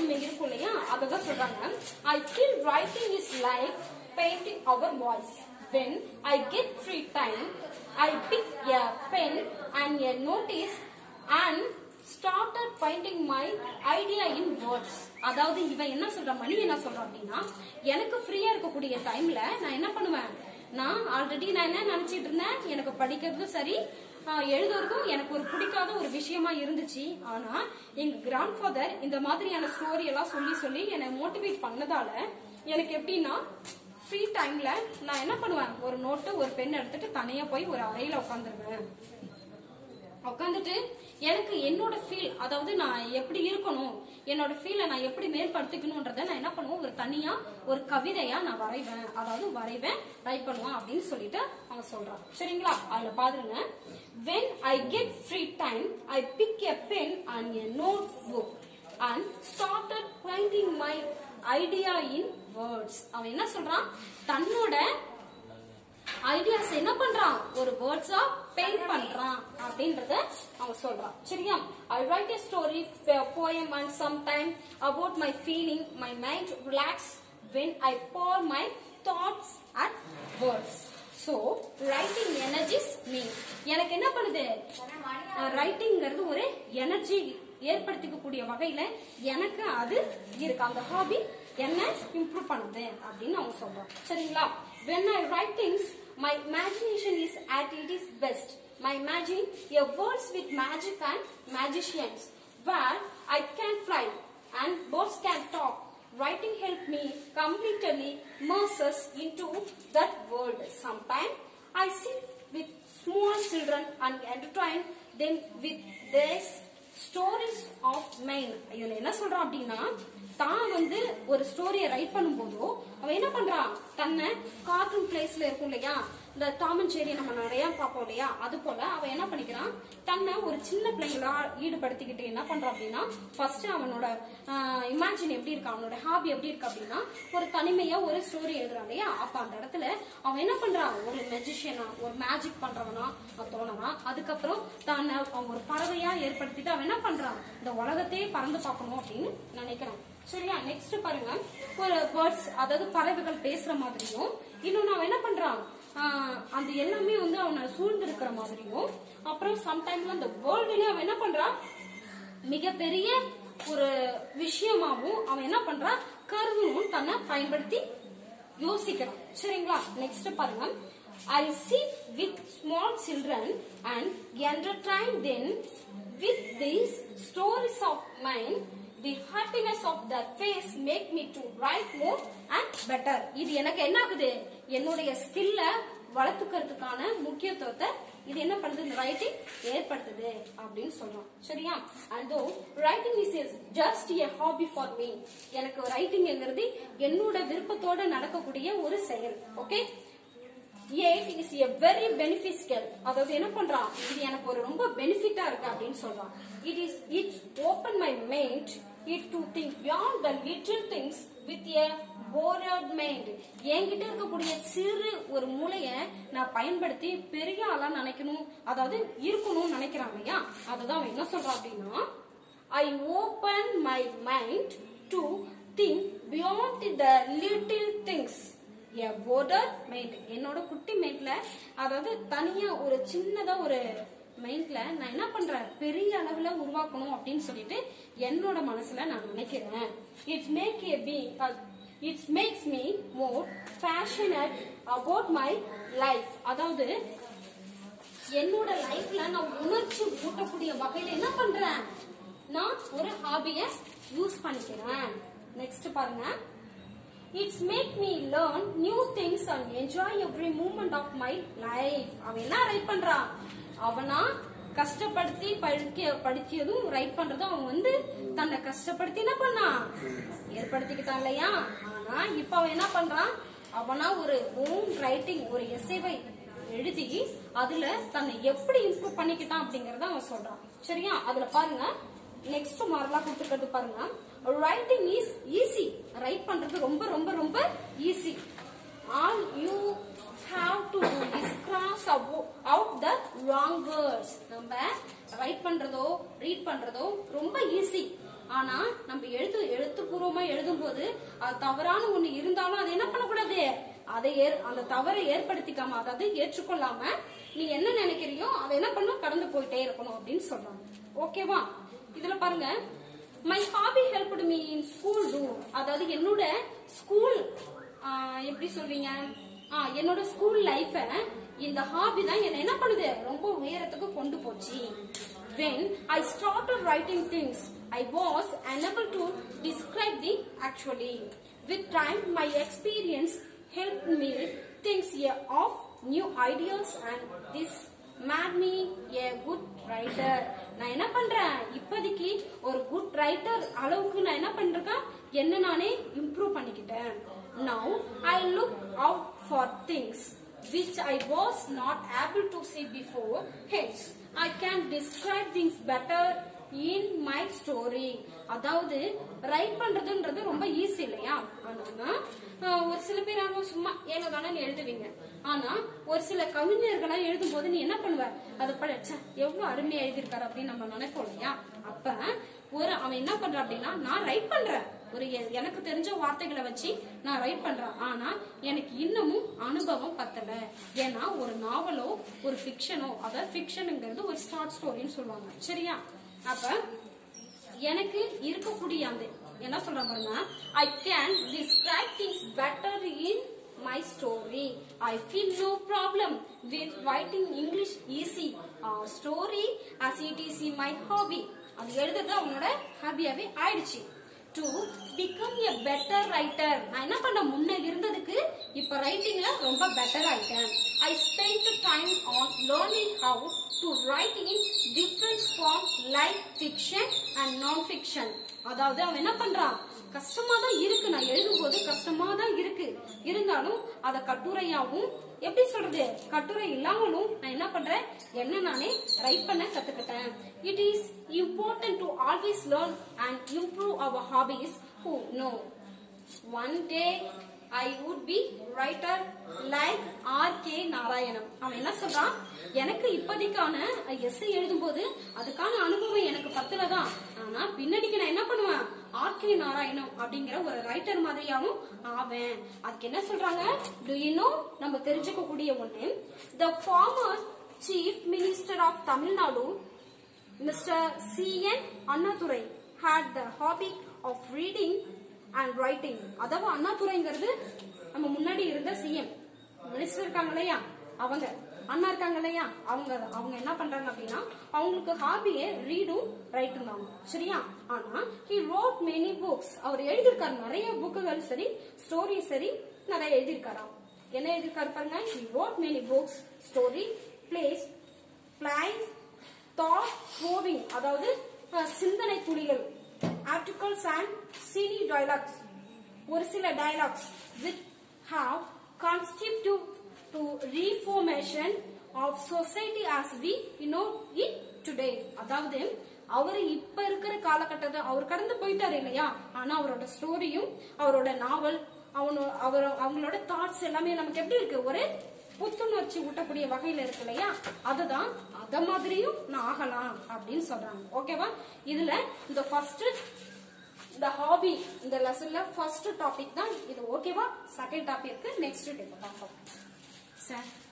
தனிமை இருக்கும் இல்லையா அதை தான் சொல்றாங்க I feel writing is like painting our voice when I get free time I pick a pen and a notice and started painting my idea in words அதாவது இவன் என்ன சொல்ற மணி என்ன சொல்றான் அப்படின்னா எனக்கு ஃப்ரீயா இருக்கக்கூடிய டைம்ல நான் என்ன பண்ணுவேன் நான் ஆல்ரெடி நான் என்ன நினைச்சிட்டு இருந்தேன் எனக்கு படிக்கிறதும் சரி ஆஹ், எழுதுறதும் எனக்கு ஒரு பிடிக்காத ஒரு விஷயமா இருந்துச்சு ஆனா எங்க கிராண்ட் ஃபாதர் இந்த மாதிரியான ஸ்டோரி எல்லாம் சொல்லி சொல்லி என்னை மோட்டிவேட் பண்ணதால எனக்கு எப்படின்னா ஃப்ரீ டைம்ல நான் என்ன பண்ணுவேன் ஒரு நோட்டு ஒரு பென் எடுத்துட்டு தனியா போய் ஒரு அறையில உட்காந்துருவேன் உட்காந்துட்டு எனக்கு என்னோட ஃபீல் அதாவது நான் எப்படி இருக்கணும் என்னோட ஃபீலை நான் எப்படி மேம்படுத்திக்கணும்ன்றத நான் என்ன பண்ணுவேன் ஒரு தனியா ஒரு கவிதையா நான் வரைவேன் அதாவது வரைவேன் ரைட் பண்ணுவேன் அப்படின்னு சொல்லிட்டு அவன் சொல்றான் சரிங்களா அதுல பாருங்க when i get free time i pick a pen and a notebook and started painting my idea in words அவன் என்ன சொல்றான் தன்னோட ஐடியாஸ் என்ன பண்றான் ஒரு வேர்ட்ஸா பெயிண்ட் பண்றான் அப்படின்றத அவன் சொல்றான் சரியா I write a story poem and sometime about my feeling my mind relax when i pour my thoughts at words so writing energies me எனக்கு என்ன பண்ணுது ரைட்டிங்கிறது ஒரு எனர்ஜி ஏற்படுத்திக்கக்கூடிய வகையில எனக்கு அது இருக்கு அந்த ஹாபி என்ன இம்ப்ரூவ் பண்ணுது அப்படின்னு அவங்க சொல்றாங்க சரிங்களா when i write things my imagination is at its best my imagine a world with magic and magicians where i can fly and birds can talk writing help me completely immerse into that world sometimes i sit with small children and entertain them with this stories of mine இதுல என்ன சொல்றான் அப்படின்னா தான் வந்து ஒரு ஸ்டோரியை right பண்ணும்போதோ அவன் என்ன பண்றான் தன்னை கார்ட்டூன் பிளேஸ்ல இருக்கும் இல்லையா இந்த டாம் அண்ட் ஜெரி நம்ம நிறைய பார்ப்போம் இல்லையா அது போல அவன் என்ன பண்ணிக்கிறான் தன்னை ஒரு சின்ன பிள்ளைங்களா ஈடுபடுத்திக்கிட்டு என்ன பண்றான் அப்படின்னா ஃபர்ஸ்ட் அவனோட இமேஜின் எப்படி இருக்கு அவனோட ஹாபி எப்படி இருக்கு அப்படின்னா ஒரு தனிமையா ஒரு ஸ்டோரி எழுதுறான் இல்லையா அப்ப அந்த இடத்துல அவன் என்ன பண்றான் ஒரு மெஜிஷியனா ஒரு மேஜிக் பண்றவனா அவன் தோணறான் அதுக்கப்புறம் தான் அவன் ஒரு பறவையா ஏற்படுத்திட்டு அவன் என்ன பண்றான் இந்த உலகத்தையே பறந்து பார்க்கணும் அப்படின்னு நினைக்கிறான் சரியா நெக்ஸ்ட் பாருங்க ஒரு பேர்ட்ஸ் அதாவது பறவைகள் பேசுற மாதிரியும் இன்னொன்னு அவன் என்ன பண்றான் ஆஹ் அந்த எல்லாமே வந்து அவனை சூழ்ந்து இருக்கிற மாதிரியும் அப்புறம் சம்டைம்ல அந்த வேர்ல்டுலயே அவன் என்ன பண்றான் மிகப்பெரிய ஒரு விஷயமாவும் அவன் என்ன பண்றான் கருதும் தன்னை பயன்படுத்தி யோசிக்கிறான் சரிங்களா நெக்ஸ்ட் பாருங்க ஐ sit with small children and entertain them with these stories of mine the happiness of their face make me to write more and better இது எனக்கு என்ன ஆகுது என்னுடைய ஸ்கில்ல வளர்த்துக்கிறதுக்கான முக்கியத்துவத்தை இது என்ன பண்ணுது இந்த ரைட்டிங் ஏற்படுத்துது அப்படின்னு சொல்றோம் சரியா and writing is just a hobby for me எனக்கு ரைட்டிங்ங்கிறது என்னோட விருப்பத்தோட நடக்கக்கூடிய ஒரு செயல் okay it is a very beneficial அதாவது என்ன பண்றான் இது எனக்கு ஒரு ரொம்ப பெனிஃபிட்டா இருக்கு அப்படின்னு சொல்றான் it is it open my mind it to think beyond the little things with a broad mind என்கிட்ட இருக்கக்கூடிய சிறு ஒரு மூளைய நான் பயன்படுத்தி பெரிய ஆளா நினைக்கணும் அதாவது இருக்கணும்னு நினைக்கிறான் இல்லையா அதுதான் அவன் என்ன சொல்றான் அப்படின்னா I open my mind to think beyond the little things a border mind என்னோட குட்டி மைண்ட்ல அதாவது தனியா ஒரு சின்னதா ஒரு மைண்ட்ல நான் என்ன பண்றேன் பெரிய அளவுல உருவாக்கணும் அப்படின்னு சொல்லிட்டு என்னோட மனசுல நான் நினைக்கிறேன் it's make A B it's makes me more passionate about my life அதாவது என்னோட லைஃப்ல நான் உணர்ச்சி ஊட்டக்கூடிய வகையில என்ன பண்றேன் நான் ஒரு ஹாபிய யூஸ் பண்ணிக்கிறேன் நெக்ஸ்ட் பாருங்க it's make me learn new things and enjoy every moment of my life அவன் என்ன ரைட் பண்றான் அவனா கஷ்டப்படுத்தி படிக்க படிச்சதும் ரைட் பண்றதும் அவன் வந்து தன்னை கஷ்டப்படுத்தி என்ன பண்ணான் ஏற்படுத்திக்கிட்டான் இல்லையா ஆனா இப்ப அவன் என்ன பண்றான் அவனா ஒரு ஓன் ரைட்டிங் ஒரு எஸ்ஏவை எழுதி அதுல தன்னை எப்படி இம்ப்ரூவ் பண்ணிக்கிட்டான் அப்படிங்கறத அவன் சொல்றான் சரியா அதுல பாருங்க நெக்ஸ்ட் மாரலா கொடுத்துருக்கிறது பாருங்க ரைட்டிங் இஸ் ஈஸி ரைட் பண்றது ரொம்ப ரொம்ப ரொம்ப easy all you have to is cross out the wrong words நம்ம ரைட் பண்றதோ ரீட் பண்றதோ ரொம்ப ஈஸி ஆனா நம்ம எழுத்து எழுத்துப்பூர்வமா எழுதும்போது அது தவறான ஒண்ணு இருந்தாலும் அது என்ன பண்ணக்கூடாது அதை ஏற்- அந்த தவறை ஏற்படுத்திக்காம அதாவது ஏற்றுக்கொள்ளாம நீ என்ன நினைக்கிறியோ அதை என்ன பண்ணும் கடந்து போயிட்டே இருக்கணும் அப்படின்னு சொல்றாங்க ஓகேவா இதுல பாருங்க my hobby helped me in school too அதாவது என்னோட ஸ்கூல் எப்படி சொல்வீங்க ஆ, என்னோட ஸ்கூல் லைஃப இந்த ஹாபி தான் என்ன என்ன பண்ணுது ரொம்ப உயரத்துக்கு கொண்டு போச்சு when i started writing things i was unable to describe the actually with time my experience helped me think yeah, of new ideas and this made me a good writer நான் என்ன பண்றேன் இப்போதைக்கு ஒரு குட் ரைட்டர் அளவுக்கு நான் என்ன பண்றேன் என்ன நானே இம்ப்ரூவ் பண்ணிக்கிட்டேன் now i look out for things which I was not able to see before. Hence, I can describe things better in my story. அதாவது ரைட் பண்றதுன்றது ரொம்ப ஈஸி இல்லையா ஆனா ஆஹ், ஒரு சில பேர் ஆனா சும்மா ஏனோ தானே எழுதுவீங்க ஆனா ஒரு சில கவிஞர்களா எழுதும் போது நீ என்ன பண்ணுவ அதை படிச்ச எவ்வளவு அருமையா எழுதியிருக்காரு அப்படின்னு நம்ம நினைப்போம் இல்லையா அப்ப ஒரு அவன் என்ன பண்றான் அப்படின்னா நான் ரைட் பண்றேன் ஒரு எ- எனக்கு தெரிஞ்ச வார்த்தைகளை வச்சு நான் ரைட் பண்றேன் ஆனா எனக்கு இன்னமும் அனுபவம் பத்தல ஏன்னா ஒரு நாவலோ ஒரு ஃபிக்ஷனோ அதாவது ஃபிக்ஷனுங்கிறது ஒரு ஷார்ட் ஸ்டோரின்னு சொல்லுவாங்க சரியா அப்ப எனக்கு இருக்கக்கூடிய அந்த என்ன சொல்ற பாருங்க I can describe things better in my story I feel no problem with writing English easy story as it is in my hobby அது எழுதுறது அவனோட ஹாபியாவே ஆயிடுச்சு to become a better writer நான் என்ன பண்ண முன்ன இருந்ததுக்கு இப்ப ரைட்டிங்ல ரொம்ப பெட்டர் ஆயிட்டேன் I spend time on learning how to write in different form like fiction and non fiction அதாவது அவன் என்ன பண்றான் கஷ்டமா தான் இருக்கு நான் எழுதும் போது கஷ்டமா தான் இருக்கு இருந்தாலும் அத கட்டுரையாவும் எப்படி சொல்றது கட்டுரை இல்லாமலும் நான் என்ன பண்றேன் என்ன நானே ரைட் பண்ண கத்துக்கிட்டேன் it is important to always learn and improve our hobbies who know one day I would be writer like R K Narayanam அவன் என்ன சொல்றான் எனக்கு இப்போதைக்கான எஸ்ஐ எழுதும்போது அதுக்கான அனுபவம் எனக்கு பத்துல தான் ஆனா பின்னாடிக்கு நான் என்ன பண்ணுவேன் ஆர் கே நாராயணம் அப்படிங்கிற ஒரு ரைட்டர் மாதிரியாவும் ஆவேன் அதுக்கு என்ன சொல்றாங்க டு யூ நோ நம்ம தெரிஞ்சுக்க கூடிய ஒண்ணு the former chief minister of Tamil Nadu mister C N Annadurai had the hobby of reading and writing அதாவது அண்ணாதுரைங்கிறது நம்ம முன்னாடி இருந்த சிஎம் மினிஸ்டர் இருக்காங்க இல்லையா அவங்க அண்ணா இருக்காங்க இல்லையா அவங்க அவங்க என்ன பண்றாங்க அப்படின்னா அவங்களுக்கு ஹாபியே ரீடும் ரைட்டும் தான் சரியா ஆனா he wrote many books அவர் எழுதியிருக்காரு நிறைய புக்குகள் சரி ஸ்டோரி சரி நிறைய எழுதியிருக்காராம் என்ன எழுதியிருக்காரு பாருங்க he wrote many books story plays plays thought proving அதாவது அஹ், சிந்தனை துளிகள் ஆர்டிகல்ஸ் அண்ட் சினி டயலாக்ஸ் ஒரு சில dialogues with have constitute to reformation of society as we you it today அதாவது அவர் இப்ப இருக்கிற காலகட்டத்தை அவர் கடந்து போயிட்டாரு இல்லையா ஆனா அவரோட ஸ்டோரியும் அவரோட நாவல் அவனோ அவர் அவங்களோட தாட்ஸ் எல்லாமே நமக்கு எப்படி இருக்கு ஒரு புத்துணர்ச்சி ஊட்டக்கூடிய வகையில இருக்கு இல்லையா அதுதான் அத மாதிரியும் நான் ஆகலாம் அப்படின்னு சொல்றாங்க ஓகேவா இதுல இந்த ஃபர்ஸ்ட் இந்த ஹாபி இந்த லெசன்ல ஃபர்ஸ்ட் டாபிக் தான் இது ஓகேவா செகண்ட் டாபிக் நெக்ஸ்ட் டே பார்ப்போம் சார்